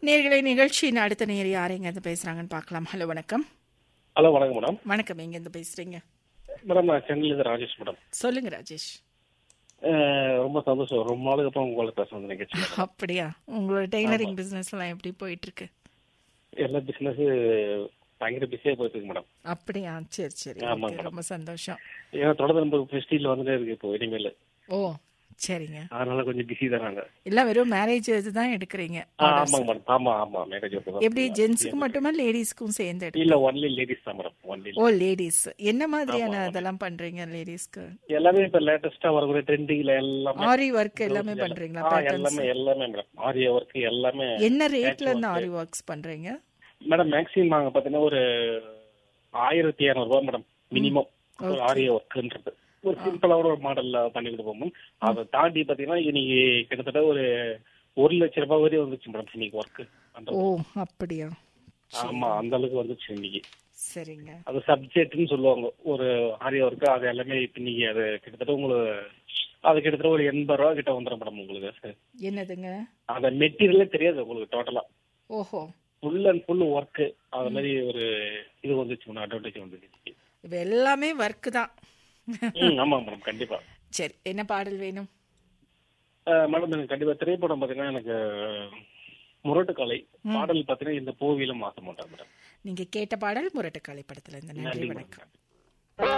நேர்களை நிகழ்ச்சியின் அடுத்த நேர் யார் எங்கேருந்து பேசுறாங்கன்னு பார்க்கலாம் ஹலோ வணக்கம் ஹலோ வணக்கம் மேடம் வணக்கம் எங்கேருந்து பேசுறீங்க மேடம் நான் சென்னையிலேருந்து ராஜேஷ் மேடம் சொல்லுங்க ராஜேஷ் அஹ் ரொம்ப சந்தோஷம் ரொம்ப நாளுக்கு அப்புறம் உங்களை பேச வந்து நிகழ்ச்சி அப்படியா உங்களோட டெய்லரிங் பிசினஸ் எல்லாம் எப்படி போயிட்டு இருக்கு எல்லா பிசினஸ் பயங்கர பிஸியா போயிட்டு இருக்கு மேடம் அப்படியா சரி சரி ஆமாங்க okay, மேடம். ரொம்ப சந்தோஷம் ஏன்னா தொடர்ந்து நம்ம ஃபெஸ்டிவல் வந்துட்டே இருக்கு இப்போ இனிமேல் ஓ சரிங்க அதனால கொஞ்சம் பிஸி தான் நாங்க எல்லாம் வெறும் மேரேஜ் இதுதான் எடுக்கிறீங்க ஆ, ஆமாங்க மேடம் ஆமா ஆமா மேரேஜ் எப்படி ஜென்ஸுக்கு மட்டுமா லேடிஸ்க்கும் சேர்ந்து எடுக்க இல்ல ஒன்லி லேடிஸ் தான் மேடம் ஒன்லி ஓ லேடிஸ் என்ன மாதிரியான இதெல்லாம் பண்றீங்க லேடிஸ்க்கு எல்லாமே இப்ப லேட்டஸ்டா வரக்கூடிய ட்ரெண்டிங்ல எல்லாமே ஆரி ஒர்க் எல்லாமே பண்றீங்களா ஆ, பேட்டர்ன்ஸ் எல்லாமே எல்லாமே மேடம் ஆரிய ஒர்க் எல்லாமே என்ன ரேட்ல இருந்து ஆரி ஒர்க்ஸ் பண்றீங்க மேடம் மேக்ஸிமம் நாங்க பாத்தீங்கன்னா ஒரு ஆயிரத்தி இரநூறுபா மேடம் மினிமம் ஒரு ஆரிய ஒர்க்ன்றது ஒரு சிம்பிளா ஒரு மாடல்ல பண்ணி கொடுப்போம் அதை தாண்டி பாத்தீங்கன்னா இன்னைக்கு கிட்டத்தட்ட ஒரு ஒரு லட்ச ரூபாய் வரையும் வந்துச்சு மேடம் இன்னைக்கு ஒர்க் அந்த ஓ அப்படியா ஆமா அந்த அளவுக்கு வந்துச்சு இன்னைக்கு சரிங்க அது சப்ஜெக்ட்னு சொல்லுவாங்க ஒரு ஆரிய ஒர்க் அது எல்லாமே இப்ப இன்னைக்கு அது கிட்டத்தட்ட உங்களுக்கு அது கிட்டத்தட்ட ஒரு எண்பது ரூபா கிட்ட வந்துடும் மேடம் உங்களுக்கு என்னதுங்க அந்த மெட்டீரியலே தெரியாது உங்களுக்கு டோட்டலா ஓஹோ ஃபுல் அண்ட் ஃபுல் ஒர்க் அது மாதிரி ஒரு இது வந்துச்சு மேடம் அட்வான்டேஜ் வந்துச்சு இது எல்லாமே ஒர்க் தான் ம், ஆமா மேடம் கண்டிப்பா சரி என்ன பாடல் வேணும் அஹ், மேடம் எனக்கு கண்டிப்பா திரைப்படம் பாத்தீங்கன்னா எனக்கு முரட்டுக்காலை பாடல் பாத்தீங்கன்னா இந்த பூவிலும் மாச மாட்டேன் மேடம் நீங்க கேட்ட பாடல் முரட்டுக்காலை படத்துல இருந்து நன்றி நன்றி வணக்கம் மேடம்